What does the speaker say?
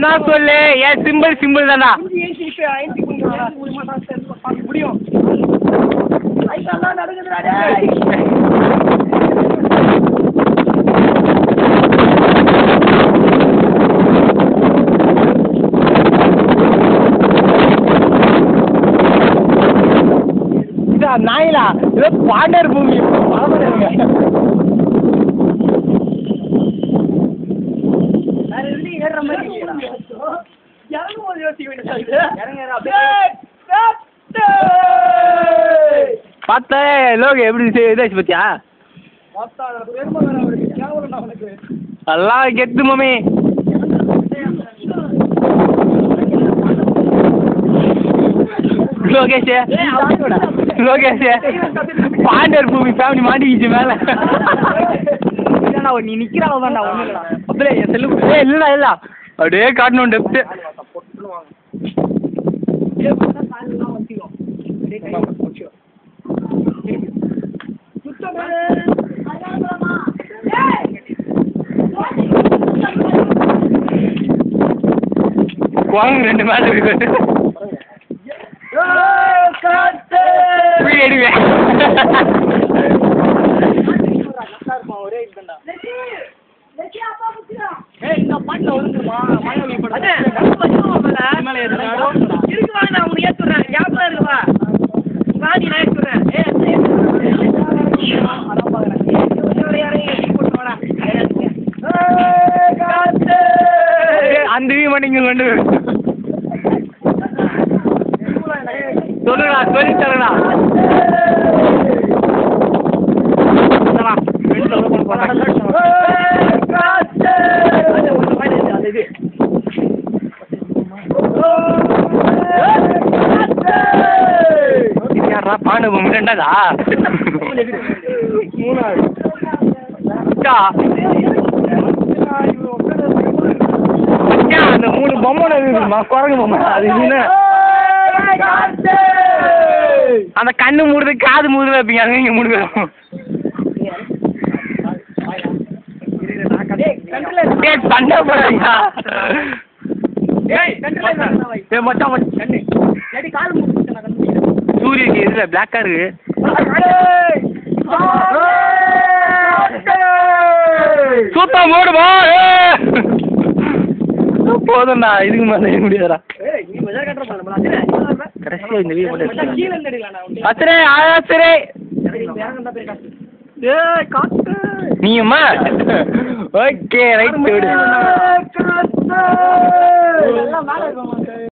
எதனா சொல்லு ஏன் சிம்பிள் சிம்பிள் தானா முடியும் லைட்டெல்லாம் நடக்குதுடா டேய். இதா நாயிலா ஏதோ பாண்டர் பூமி பரவாயில்லைங்க வேற எதுலயும் ஏறுற மாதிரி இல்லையேடா. இறங்கும் போது யோசிக்க வேண்டியதா இது? டேய், டேய். பார்த்தா லோக எப்படி செ- இதாச்சு பத்தியா மொத்தம் அதுல பெருமை வேற அவருக்கு. கேவலம்டா அவனுக்கு. எல்லாம் கெத்து மம்மி லோகேஷ் லோகேஷ் பாண்டர் பூமி ஃபேமிலி மாட்டிக்கிச்சு மேல இல்லடா, நீ நிக்கிறான் தான்டா ஒண்ணு இல்லடா. அப்படியே என் செல்லு ஏய் இல்லடா இல்ல அப்படியே காட்டணும் டெப்த் இதே பார்த்தா காலெல்லாம் வச்சிக்கும். அப்படியே கை வச்சிக்கும். சுத்தமா. குவாங்க ரெண்டு மேல இருக்கு ஏய், காத்து. போய் எடுவேன் நல்லா இருப்பான், ஒரே இதுதான்டா. ஏய், இந்த பாட்டுல ஒதுங்குமா? மழை பெய்ய போகுது. இது மேல ஏறுடா. இருக்கு வாங்க நான் உனக்கு ஏத்துறேன் ஞாபகம் இருக்கு வா வாடி நான் ஏத்துறேன் ஏ அதான் பாக்குறேன். போட்டு ஏய், காத்து. அந்த வீ மணிங்க கொண்டு சொல்லுடா சொல்லி தரடா ஏய், காத்து. அந்த இது யாரா பாண்டு பூமி ரெண்டாதா அக்கா, அக்கா, அந்த மூணு பொம்மை இருக்குமா குரங்கு பொம்மை அது இதுன்னு அந்த கண்ணு மூடுது காது மூடுது வைப்பீங்க அங்க இங்க மூணு பேரும் டேய் சண்டை போடாதீங்க ஏய், கண்டுல இருந்தா வை. ஏய் மச்சான் மச்சான் கண்ணு. இல்லாட்டி கால் மூட்டு நான் கண்டுபிடிக்கிறேன். சூரியக்கு இதுல பிளாக்கா இருக்கு சுத்தம் மூடுமா போதும்டா இதுக்கு மேல செய்ய முடியாதுடா ஏய், நீ பஜார் கட்டுற பாரு, நம்மள அத்தனை அடிக்கலாம் இருப்ப. கடைசியா இந்த வீடு மட்டும் மச்சான், எடுத்துக்கலாம். கீழே இருந்து அடிக்கலாம் நான் உன்னை. அசரே ஆசரே எனக்கு இந்த இறக்கம் தான் போய் காட்டு. ஏய், காட்டு. நீயுமா ஓகே ரைட் விடு ஏய், காத்து. எல்லாம் மேல இருக்க மாட்டேன்